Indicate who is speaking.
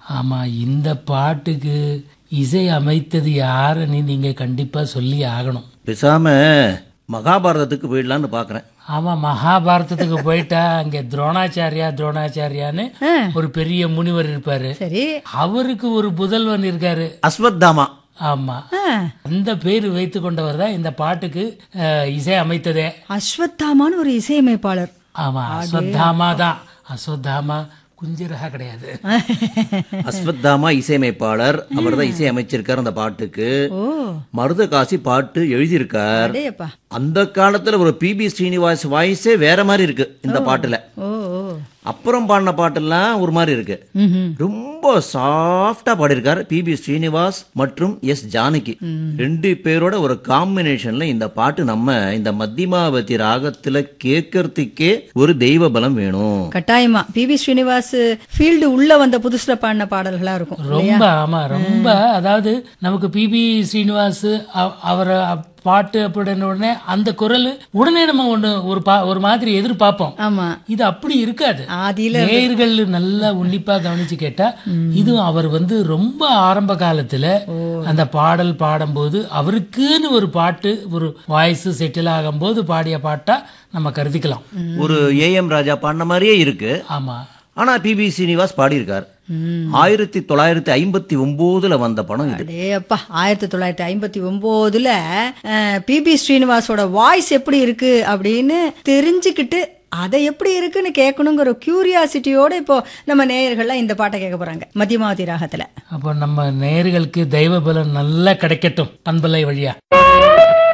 Speaker 1: ஆமா இந்த பாட்டுக்கு இசை அமைத்தது யாருன்னு நீங்க கண்டிப்பா சொல்லி ஆகணும்
Speaker 2: பேசாம மகாபாரதத்துக்கு போயிடலான்னு பார்க்குறேன்
Speaker 1: ஆமா மகாபாரதத்துக்கு போயிட்டா அங்க துரோணாச்சாரியா துரோணாச்சாரியான்னு ஒரு பெரிய முனிவர் இருப்பாரு
Speaker 3: சரி
Speaker 1: அவருக்கு ஒரு புதல்வன் இருக்காரு
Speaker 2: அஸ்வத்தாமா
Speaker 1: ஆமா
Speaker 3: ஆ,
Speaker 1: அந்த பேர் வைத்து கொண்டவர் தான் இந்த பாட்டுக்கு அஹ், இசை அமைத்ததே
Speaker 3: அஸ்வத்தாமான்னு ஒரு இசையமைப்பாளர்
Speaker 1: ஆமா அஸ்வத்தாமா தான் அஸ்வத்தாமா குஞ்சிரகா கிடையாது
Speaker 2: அஸ்வத்தாமா இசையமைப்பாளர் அவர் தான் இசை அமைச்சிருக்கார் அந்த பாட்டுக்கு
Speaker 3: ஓ
Speaker 2: மருதகாசி பாட்டு எழுதியிருக்கார்
Speaker 3: அடேயப்பா
Speaker 2: அந்த காலத்துல ஒரு பிபி ஸ்ரீனிவாஸ் வாய்ஸே வேற மாதிரி இருக்கு இந்த பாட்டுல
Speaker 3: ஓ ஓ
Speaker 2: அப்புறம் பாடின பாட்டெல்லாம் ஒரு மாதிரி இருக்கு
Speaker 3: ம்ஹும்.
Speaker 2: ரொம்ப சாஃப்டா பாடியிருக்கார் பிபி ஸ்ரீனிவாஸ் மற்றும் எஸ் ஜானகி ரெண்டு பேரோட ஒரு காம்பினேஷன்ல இந்த பாட்டு நம்ம இந்த மத்தியமாவதி ராகத்துல கேட்கறதுக்கே ஒரு தெய்வ பலம் வேணும்
Speaker 3: கட்டாயமா பிவி ஸ்ரீனிவாஸ் ஃபீல்டு உள்ள வந்த புதுசுல பாடின பாடல்களா இருக்கும்
Speaker 1: ரொம்ப ஆமா ரொம்ப அதாவது நமக்கு பிபி ஸ்ரீனிவாஸ் அவ- அவரை அப்- பாட்டு அப்படின்னு உடனே அந்த குரல் உடனே நம்ம ஒண்ணு ஒரு பா ஒரு மாதிரி எதிர்பார்ப்போம்
Speaker 3: ஆமா
Speaker 1: இது அப்படி இருக்காது
Speaker 3: ஆதியில
Speaker 1: நேயர்கள் நல்லா உன்னிப்பா கவனிச்சு கேட்டா இதுவும் அவர் வந்து ரொம்ப ஆரம்ப காலத்துல அந்த பாடல் பாடும்போது அவருக்குன்னு ஒரு பாட்டு ஒரு வாய்ஸ் செட்டில் ஆகும்போது பாடிய பாட்டா நம்ம கருதிக்கலாம்
Speaker 2: ஒரு ஏஎம் ராஜா பாடின மாதிரியே இருக்கு
Speaker 1: ஆமா
Speaker 2: ஆனா பிபி ஸ்ரீனிவாஸ் பாடியிருக்கார் ஆயிரத்தி தொள்ளாயிரத்தி ஐம்பத்தி ஒன்பதுல வந்த படம் இது
Speaker 3: அடேப்பா ஆயிரத்தி தொள்ளாயிரத்தி ஐம்பத்தி ஒன்பதுல பிபி ஸ்ரீனிவாஸோட வாய்ஸ் எப்படி இருக்கு அப்படின்னு தெரிஞ்சுக்கிட்டு அதை எப்படி இருக்குன்னு கேட்கணுங்கிற கியூரியாசிட்டியோட இப்போ நம்ம நேயர்கள்லாம் இந்த பாட்டை கேட்க போறாங்க மத்தியமாவதி ராகத்துல
Speaker 1: அப்போ நம்ம நேயர்களுக்கு தெய்வ பலம் நல்லா கிடைக்கட்டும் பண்பலை வழியா